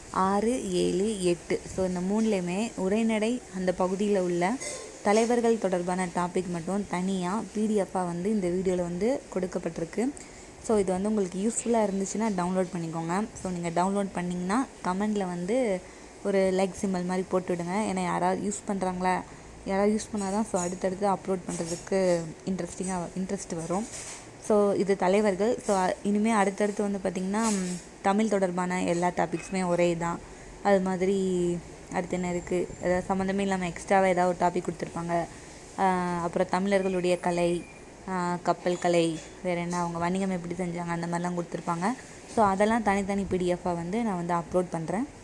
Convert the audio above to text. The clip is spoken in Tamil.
ஆறு ஏழு எட்டு ஸோ இந்த மூணுலேயுமே உரைநடை அந்த பகுதியில் உள்ள தலைவர்கள் தொடர்பான டாபிக் மட்டும் தனியாக பிடிஎஃபாக வந்து இந்த வீடியோவில் வந்து கொடுக்கப்பட்டிருக்கு ஸோ இது வந்து உங்களுக்கு யூஸ்ஃபுல்லாக இருந்துச்சுன்னா டவுன்லோட் பண்ணிக்கோங்க ஸோ நீங்கள் டவுன்லோட் பண்ணிங்கன்னா கமெண்டில் வந்து ஒரு லைக் சிம்பிள் மாதிரி போட்டு விடுங்க ஏன்னா யாராவது யூஸ் பண்ணுறாங்களா யாராவது யூஸ் பண்ணால் தான் ஸோ அடுத்தடுத்து அப்லோட் பண்ணுறதுக்கு இன்ட்ரெஸ்டிங்காக இன்ட்ரெஸ்ட் வரும் ஸோ இது தலைவர்கள் ஸோ இனிமேல் அடுத்தடுத்து வந்து பார்த்திங்கன்னா ம், தமிழ் தொடர்பான எல்லா டாபிக்ஸுமே ஒரே தான் அது மாதிரி அடுத்து என்ன இருக்குது ஏதாவது சம்மந்தமே இல்லாமல் எக்ஸ்ட்ராவாக ஏதாவது ஒரு டாபிக் கொடுத்துருப்பாங்க ஆஹ் அப்புறம் தமிழர்களுடைய கலை ஆஹ் கப்பல் கலை வேறு என்ன அவங்க வணிகம் எப்படி செஞ்சாங்க அந்த மாதிரிலாம் கொடுத்துருப்பாங்க ஸோ அதெல்லாம் தனித்தனி பிடிஎஃபாக வந்து நான் வந்து அப்லோட் பண்ணுறேன்